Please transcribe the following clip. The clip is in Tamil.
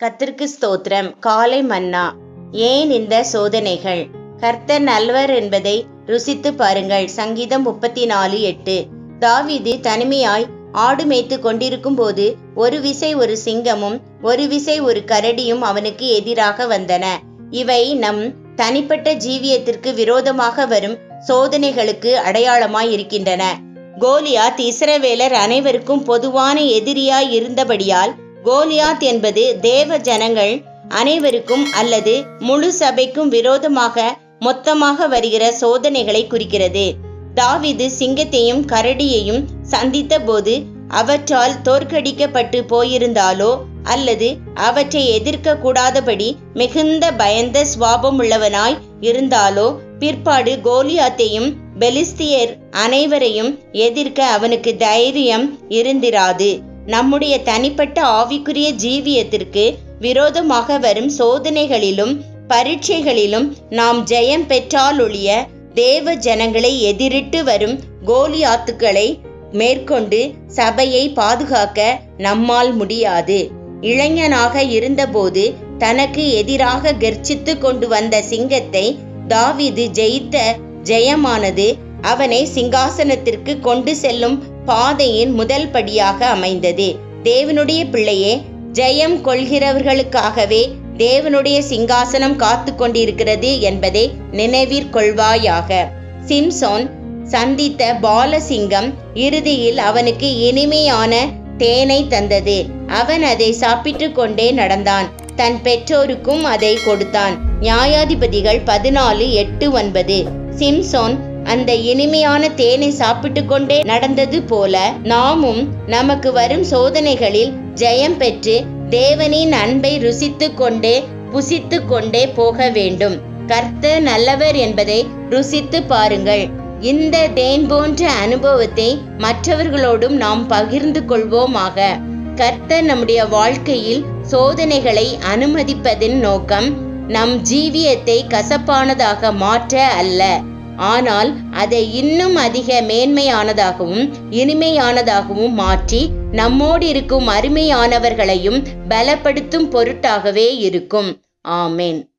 கர்த்தருக்கு ஸ்தோத்திரம் காலை மன்னா ஏன் இந்த சோதனைகள் கர்த்தர் நல்லவர் என்பதை ருசித்து பாருங்கள் சங்கீதம் முப்பத்தி நாலு எட்டு தாவீது தனிமையாய் ஆடு மேய்த்து கொண்டிருக்கும் போது ஒரு விசை ஒரு சிங்கமும் ஒரு விசை ஒரு கரடியும் அவனுக்கு எதிராக வந்தன இவை நம் தனிப்பட்ட ஜீவியத்திற்கு விரோதமாக வரும் சோதனைகளுக்கு அடையாளமாய் இருக்கின்றன கோலியாத் இஸ்ரவேலர் அனைவருக்கும் பொதுவான எதிரியாய் இருந்தபடியால் கோலியாத் என்பது தேவ ஜனங்கள் அனைவருக்கும் அல்லது முழு சபைக்கும் விரோதமாக மொத்தமாக வருகிற சோதனைகளை குறிக்கிறது தாவிது சிங்கத்தையும் கரடியையும் சந்தித்த போது அவற்றால் தோற்கடிக்கப்பட்டு போயிருந்தாலோ அல்லது அவற்றை எதிர்க்க கூடாதபடி மிகுந்த பயந்த சுவாபம் உள்ளவனாய் இருந்தாலோ பிற்பாடு கோலியாத்தையும் பெலிஸ்தியர் அனைவரையும் எதிர்க்க அவனுக்கு தைரியம் இருந்திராது நம்முடைய தனிப்பட்ட ஆவிக்குரிய ஜீவியத்திற்கு விரோதமாக வரும் சோதனைகளிலும் பரீட்சைகளிலும் நாம் ஜெயம் பெற்றாலொழிய தேவ ஜனங்களை எதிரிட்டு வரும் கோலியாத்துக்களை மேற்கொண்டு சபையை பாதுகாக்க நம்மால் முடியாது இளைஞனாக இருந்தபோது தனக்கு எதிராக கர்ச்சித்து கொண்டு வந்த சிங்கத்தை தாவிது ஜெயித்த ஜெயமானது அவனை சிங்காசனத்திற்கு கொண்டு செல்லும் பாதையின் முதல் படியாக அமைந்தது தேவனுடைய பிள்ளையே ஜெயம் கொள்கிறவர்களுக்காகவே தேவனுடைய சிங்காசனம் காத்து கொண்டிருக்கிறது என்பதை நினைவிற்கொள்வாயாக சிம்சோன் சந்தித்த பாலசிங்கம் இறுதியில் அவனுக்கு இனிமையான தேனை தந்தது அவன் அதை சாப்பிட்டு கொண்டே நடந்தான் தன் பெற்றோருக்கும் அதை கொடுத்தான் நியாயாதிபதிகள் பதினாலு எட்டு ஒன்பது சிம்சோன் அந்த இனிமையான தேனை சாப்பிட்டு கொண்டே நடந்தது போல நாமும் நமக்கு வரும் சோதனைகளில் ஜெயம் பெற்று தேவனின் அன்பை ருசித்து கொண்டே புசித்து கொண்டே போக வேண்டும் கர்த்தர் நல்லவர் என்பதை ருசித்து பாருங்கள் இந்த தேன் போன்ற அனுபவத்தை மற்றவர்களோடும் நாம் பகிர்ந்து கொள்வோமாக கர்த்தர் நம்முடைய வாழ்க்கையில் சோதனைகளை அனுமதிப்பதின் நோக்கம் நம் ஜீவியத்தை கசப்பானதாக மாற்ற அல்ல ஆனால் அதை இன்னும் அதிக மேன்மையானதாகவும் இனிமையானதாகவும் மாற்றி நம்மோடு இருக்கும் அருமையானவர்களையும் பலப்படுத்தும் பொருட்டாகவே இருக்கும் ஆமேன்